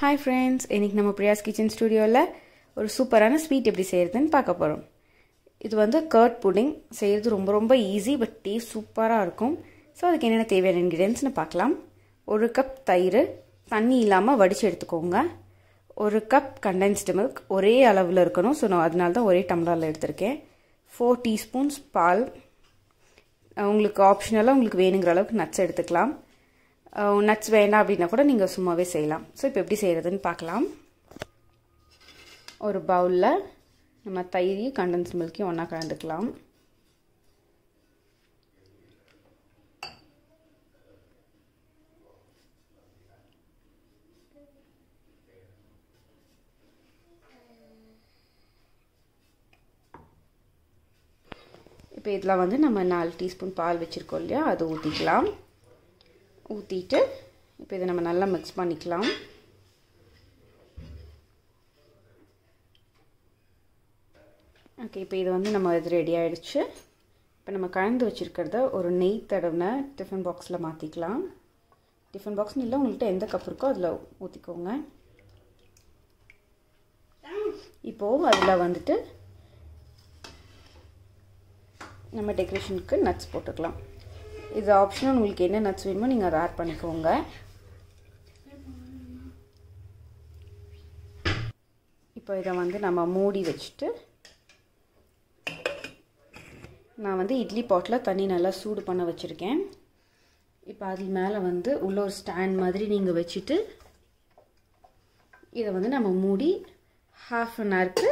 hi friends இன்றைக்கி நம்ம பிரியாஸ் kitchen ஸ்டுடியோவில் ஒரு சூப்பரான ஸ்வீட் எப்படி செய்கிறதுன்னு பார்க்க போகிறோம் இது வந்து கர்ட் புடிங் செய்கிறது ரொம்ப ரொம்ப ஈஸி பட் டேஸ்ட் சூப்பராக இருக்கும் ஸோ அதுக்கு என்னென்ன தேவையான இன்க்ரீடியன்ஸ்னு பார்க்கலாம் ஒரு கப் தயிர் தண்ணி இல்லாமல் வடித்து எடுத்துக்கோங்க ஒரு கப் கண்டென்ஸ்டு மில்க் ஒரே அளவில் இருக்கணும் ஸோ நான் அதனால தான் ஒரே டம்ளரில் எடுத்திருக்கேன் ஃபோர் டீஸ்பூன்ஸ் பால் உங்களுக்கு ஆப்ஷனலாக உங்களுக்கு வேணுங்கிற அளவுக்கு நட்ஸ் எடுத்துக்கலாம் நட்ஸ் வேண்டாம் அப்படின்னா கூட நீங்கள் சும்மாவே செய்யலாம் ஸோ இப்போ எப்படி செய்கிறதுன்னு பார்க்கலாம் ஒரு பவுலில் நம்ம தயிரையும் கண்டன்ஸ் மில்க்கையும் ஒன்றா கலந்துக்கலாம் இப்போ இதில் வந்து நம்ம நாலு டீஸ்பூன் பால் வச்சுருக்கோம் இல்லையா அதை ஊற்றிக்கலாம் ஊற்றிட்டு இப்போ இதை நம்ம நல்லா மிக்ஸ் பண்ணிக்கலாம் ஓகே இப்போ இது வந்து நம்ம இது ரெடி ஆகிடுச்சு இப்போ நம்ம கலந்து வச்சுருக்கிறத ஒரு நெய் தடவின டிஃபன் பாக்ஸில் மாற்றிக்கலாம் டிஃபன் பாக்ஸ்னு இல்லை உங்கள்கிட்ட எந்த கப் இருக்கோ அதில் ஊற்றிக்கோங்க இப்போது அதில் வந்துட்டு நம்ம டெக்கரேஷனுக்கு நட்ஸ் போட்டுக்கலாம் இது ஆப்ஷனல் உங்களுக்கு என்ன நட்ஸ் வேணுமோ நீங்கள் அதை ஆட் பண்ணிக்கோங்க இப்போ இதை வந்து நம்ம மூடி வச்சுட்டு நான் வந்து இட்லி பாட்டில் தண்ணி நல்லா சூடு பண்ண வச்சுருக்கேன் இப்போ அது மேலே வந்து உள்ள ஒரு ஸ்டாண்ட் மாதிரி நீங்கள் வச்சுட்டு இதை வந்து நம்ம மூடி ஹாஃப் அன் ஹவருக்கு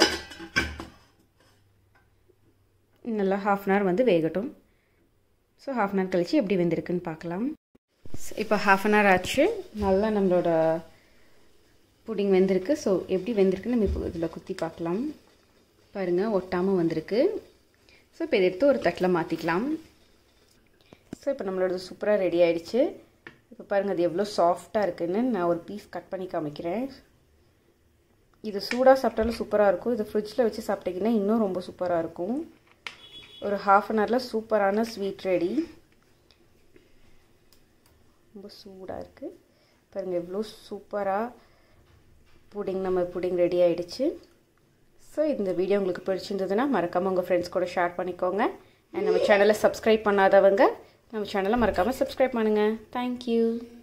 நல்லா ஹாஃப் அன் ஹவர் வந்து வேகட்டும் ஸோ ஹாஃப் அன் ஹவர் கழித்து எப்படி வெந்திருக்குன்னு பார்க்கலாம் இப்போ ஹாஃப் அன் ஹவர் ஆச்சு நல்லா நம்மளோட புடிங் வெந்திருக்கு ஸோ எப்படி வெந்திருக்குன்னு நம்ம இப்போ இதில் குத்தி பார்க்கலாம் பாருங்கள் ஒட்டாமல் வந்திருக்கு ஸோ இப்போ இதை எடுத்து ஒரு தட்டில் மாற்றிக்கலாம் ஸோ இப்போ நம்மளோட சூப்பராக ரெடி ஆகிடுச்சு இப்போ பாருங்கள் அது எவ்வளோ சாஃப்டாக இருக்குதுன்னு நான் ஒரு பீஸ் கட் பண்ணி காமிக்கிறேன் இது சூடாக சாப்பிட்டாலும் சூப்பராக இருக்கும் இது ஃப்ரிட்ஜில் வச்சு சாப்பிட்டீங்கன்னா இன்னும் ரொம்ப சூப்பராக இருக்கும் ஒரு ஹாஃப் அன் ஹவரில் சூப்பரான ஸ்வீட் ரெடி ரொம்ப சூடாக இருக்குது பாருங்கள் எவ்வளோ சூப்பராக புடிங் நம்ம புடிங் ரெடி ஆகிடுச்சு ஸோ இந்த வீடியோ உங்களுக்கு பிடிச்சிருந்ததுன்னா மறக்காமல் உங்கள் ஃப்ரெண்ட்ஸ் கூட ஷேர் பண்ணிக்கோங்க அண்ட் நம்ம சேனலை சப்ஸ்கிரைப் பண்ணாதவங்க நம்ம சேனலை மறக்காமல் சப்ஸ்கிரைப் பண்ணுங்கள் தேங்க்யூ